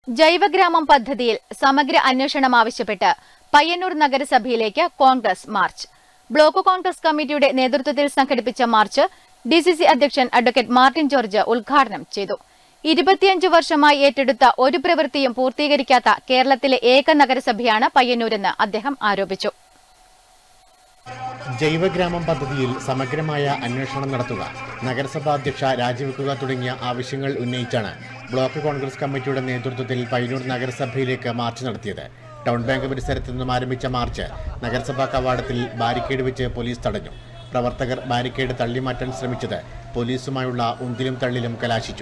ജൈവഗ്രാമം പദ്ധതിയിൽ സമഗ്ര അന്വേഷണം ആവശ്യപ്പെട്ട് പയ്യന്നൂർ നഗരസഭയിലേക്ക് കോൺഗ്രസ് മാർച്ച് ബ്ലോക്ക് കോൺഗ്രസ് കമ്മിറ്റിയുടെ നേതൃത്വത്തിൽ സംഘടിപ്പിച്ച മാർച്ച് ഡി സി സി അധ്യക്ഷൻ അഡ്വക്കേറ്റ് മാർട്ടിൻ ജോർജ് ഉദ്ഘാടനം ചെയ്തു ഇരുപത്തിയഞ്ച് വർഷമായി ഏറ്റെടുത്ത ഒരു പ്രവൃത്തിയും പൂർത്തീകരിക്കാത്ത കേരളത്തിലെ ഏക നഗരസഭയാണ് പയ്യന്നൂരെന്ന് അദ്ദേഹം ആരോപിച്ചു ജൈവഗ്രാമം പദ്ധതിയിൽ സമഗ്രമായ അന്വേഷണം നടത്തുക നഗരസഭാ അധ്യക്ഷ രാജിവെക്കുക തുടങ്ങിയ ആവശ്യങ്ങൾ ഉന്നയിച്ചാണ് ബ്ലോക്ക് കോൺഗ്രസ് കമ്മിറ്റിയുടെ നേതൃത്വത്തിൽ പയ്യന്നൂർ നഗരസഭയിലേക്ക് മാർച്ച് നടത്തിയത് ടൗൺ ബാങ്ക് പരിസരത്ത് നിന്നും ആരംഭിച്ച മാർച്ച് നഗരസഭാ കവാടത്തിൽ ബാരിക്കേഡ് വെച്ച് പോലീസ് തടഞ്ഞു പ്രവർത്തകർ ബാരിക്കേഡ് തള്ളിമാറ്റാൻ ശ്രമിച്ചത് പോലീസുമായുള്ള ഉന്തിലും തള്ളിലും കലാശിച്ചു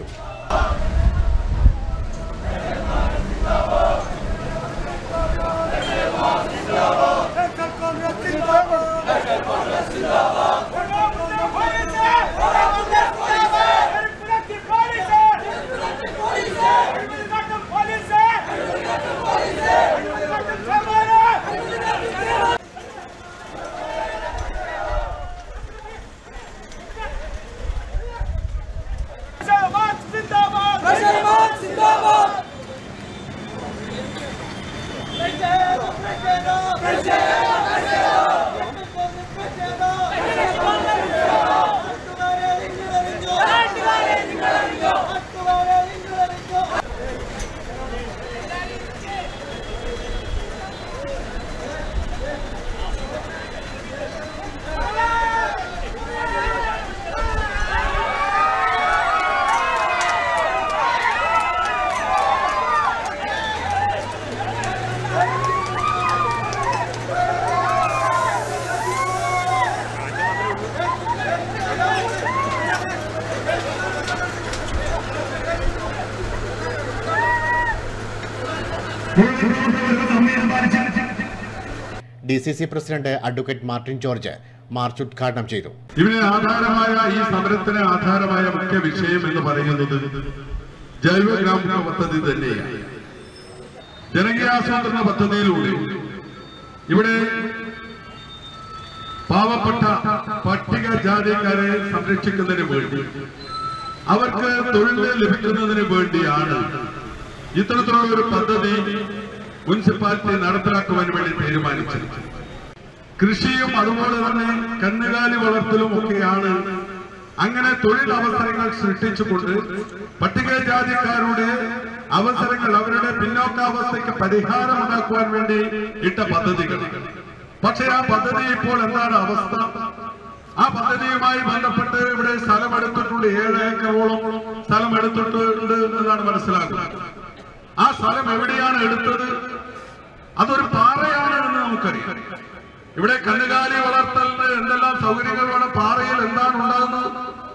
D C C president advocate Martin George march ഉദ്ഘാടനം ചെയ്തു ഇവിടെ ആധാരമായ ഈ സമരത്തിന് ആധാരമായ മുഖ്യ വിഷയം എന്ന് പറയുന്നത് ജൈവ ഗ്രാമ പദ്ധതി തന്നെയാണ് ജനകീയാസൂത്രണ പദ്ധതിയിലൂടെ ഇവിടെ പാവപ്പെട്ട പട്ടികജാതിക്കാരെ സംരക്ഷിക്കുന്നതിന് വേണ്ടി അവർക്ക് തൊഴിൽ ലഭിക്കുന്നതിന് വേണ്ടിയാണ് ഇത്തരത്തിലുള്ള ഒരു പദ്ധതി മുനിസിപ്പാലിറ്റി നടപ്പിലാക്കുവാൻ വേണ്ടി തീരുമാനിച്ചത് കൃഷിയും അതുപോലെ തന്നെ കന്നുകാലി വളർത്തലും ഒക്കെയാണ് അങ്ങനെ തൊഴിൽ അവസരങ്ങൾ സൃഷ്ടിച്ചുകൊണ്ട് പട്ടികജാതിക്കാരുടെ അവസരങ്ങൾ അവരുടെ പിന്നോക്കാവസ്ഥയ്ക്ക് പരിഹാരം ഉണ്ടാക്കുവാൻ വേണ്ടി ഇട്ട പദ്ധതികൾ പക്ഷേ ആ പദ്ധതി ഇപ്പോൾ എന്താണ് അവസ്ഥ ആ പദ്ധതിയുമായി ബന്ധപ്പെട്ട് ഇവിടെ സ്ഥലം എടുത്തിട്ടുണ്ട് ഏഴ് ഏക്കറോളം സ്ഥലം എടുത്തിട്ടുണ്ട് എന്നാണ് മനസ്സിലാക്കുന്നത് ആ സ്ഥലം എവിടെയാണ് എടുത്തത് അതൊരു പാറയാണ് എന്ന് നമുക്കറിയാം ഇവിടെ കന്നുകാലി വളർത്തലിന് എന്തെല്ലാം സൗകര്യങ്ങൾ വേണം പാറയിൽ എന്താണ് ഉണ്ടാകുന്നത്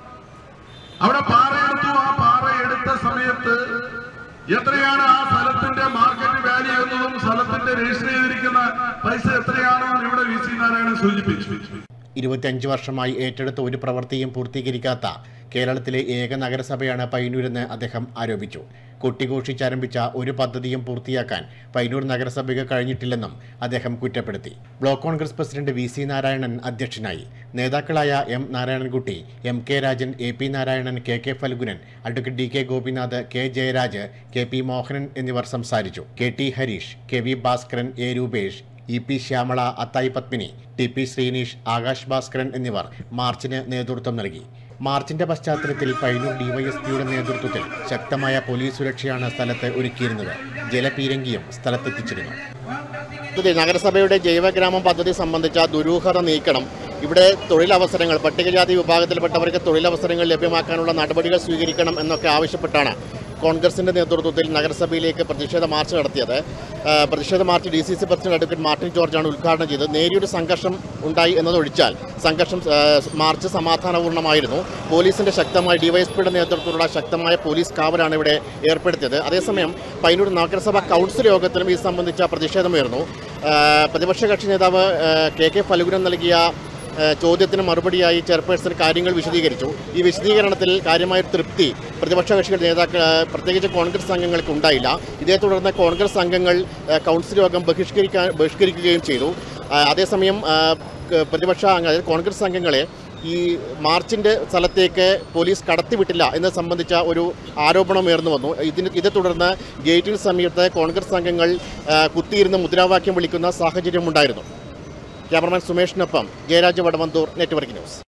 അവിടെ പാറയെടുത്തു ആ പാറ എടുത്ത സമയത്ത് എത്രയാണ് ആ സ്ഥലത്തിന്റെ മാർക്കറ്റ് വാല്യൂ എന്നതും സ്ഥലത്തിന്റെ രജിസ്റ്റർ ചെയ്തിരിക്കുന്ന പൈസ എത്രയാണെന്ന് ഇവിടെ വി സി നാരായണൻ സൂചിപ്പിച്ചു ഇരുപത്തിയഞ്ച് വർഷമായി ഏറ്റെടുത്ത ഒരു പ്രവൃത്തിയും പൂർത്തീകരിക്കാത്ത കേരളത്തിലെ ഏക നഗരസഭയാണ് പയ്യന്നൂരെന്ന് അദ്ദേഹം ആരോപിച്ചു കൊട്ടിഘോഷിച്ചാരംഭിച്ച ഒരു പദ്ധതിയും പൂർത്തിയാക്കാൻ പയ്യന്നൂർ നഗരസഭയ്ക്ക് കഴിഞ്ഞിട്ടില്ലെന്നും അദ്ദേഹം കുറ്റപ്പെടുത്തി block Congress president V C Narayanan അധ്യക്ഷനായി നേതാക്കളായ M Narayanankutty M K Rajan A P Narayanan K K Falgunan advocate D K Gopinath K Jayaraj K P Mohanan എന്നിവർ സംസാരിച്ചു K T Harish K V Bhaskaran A Rupesh E P Shyamala Athayi Padmini T P Sreenish Akash Bhaskaran എന്നിവർ മാർച്ചിന് നേതൃത്വം നൽകി മാർച്ചിന്റെ പശ്ചാത്തലത്തിൽ പയ്യന്നൂർ ഡിവൈഎസ്പിയുടെ നേതൃത്വത്തിൽ ശക്തമായ പോലീസ് സുരക്ഷയാണ് സ്ഥലത്ത് ഒരുക്കിയിരുന്നത് ജലപീരങ്കിയും സ്ഥലത്തെത്തിച്ചിരുന്നു നഗരസഭയുടെ ജൈവഗ്രാമം പദ്ധതി സംബന്ധിച്ച ദുരൂഹത നീക്കണം ഇവിടെ തൊഴിലവസരങ്ങൾ പട്ടികജാതി വിഭാഗത്തിൽപ്പെട്ടവർക്ക് തൊഴിലവസരങ്ങൾ ലഭ്യമാക്കാനുള്ള നടപടികൾ സ്വീകരിക്കണം എന്നൊക്കെ ആവശ്യപ്പെട്ടാണ് കോൺഗ്രസിന്റെ നേതൃത്വത്തിൽ നഗരസഭയിലേക്ക് പ്രതിഷേധ മാർച്ച് നടത്തിയത് ആ, പ്രതിഷേധ march D C C president advocate Martin ജോർജാണ് ഉദ്ഘാടനം ചെയ്തത് നേരിയൊരു സംഘർഷം ഉണ്ടായി എന്നതൊഴിച്ചാൽ സംഘർഷം ആ, മാർച്ച് സമാധാനപൂർണ്ണമായിരുന്നു പോലീസിന്റെ ശക്തമായ ഡിവൈഎസ്പിയുടെ നേതൃത്വത്തിലുള്ള ശക്തമായ പോലീസ് കാവലാണ് ഇവിടെ ഏർപ്പെടുത്തിയത് അതേസമയം പയ്യന്നൂർ നഗരസഭ കൗൺസിൽ യോഗത്തിലും ഇത് സംബന്ധിച്ച പ്രതിഷേധമുയർന്നു ആ, പ്രതിപക്ഷ കക്ഷി നേതാവ് ആ, കെ കെ ഫലുഗുനം നൽകിയ ഏഹ് ചോദ്യത്തിന് മറുപടിയായി ചെയർപേഴ്സൺ കാര്യങ്ങൾ വിശദീകരിച്ചു ഈ വിശദീകരണത്തിൽ കാര്യമായ തൃപ്തി പ്രതിപക്ഷ കക്ഷികളുടെ നേതാക്കൾ ഏഹ് പ്രത്യേകിച്ച് കോൺഗ്രസ് അംഗങ്ങൾക്ക് ഉണ്ടായില്ല ഇതേ തുടർന്ന് കോൺഗ്രസ് അംഗങ്ങൾ ഏഹ് കൗൺസിൽ യോഗം ബഹിഷ്കരിക്കാൻ ബഹിഷ്കരിക്കുകയും ചെയ്തു ആ, അതേസമയം ആ, ക- പ്രതിപക്ഷ അംഗ അതായത് കോൺഗ്രസ് അംഗങ്ങളെ ഈ മാർച്ചിൻ്റെ സ്ഥലത്തേക്ക് പോലീസ് കടത്തിവിട്ടില്ല എന്നത് സംബന്ധിച്ച ഒരു ആരോപണം ഉയർന്നു വന്നു ഇതിന് ഇതേ തുടർന്ന് ഗേറ്റിന് സമീപത്ത് കോൺഗ്രസ് അംഗങ്ങൾ ആ, കുത്തിയിരുന്ന് മുദ്രാവാക്യം വിളിക്കുന്ന സാഹചര്യമുണ്ടായിരുന്നു ക്യാമറമാൻ സുമേഷിനൊപ്പം ജയരാജ് വടവന്തൂർ നെറ്റ്വർക്ക് ന്യൂസ്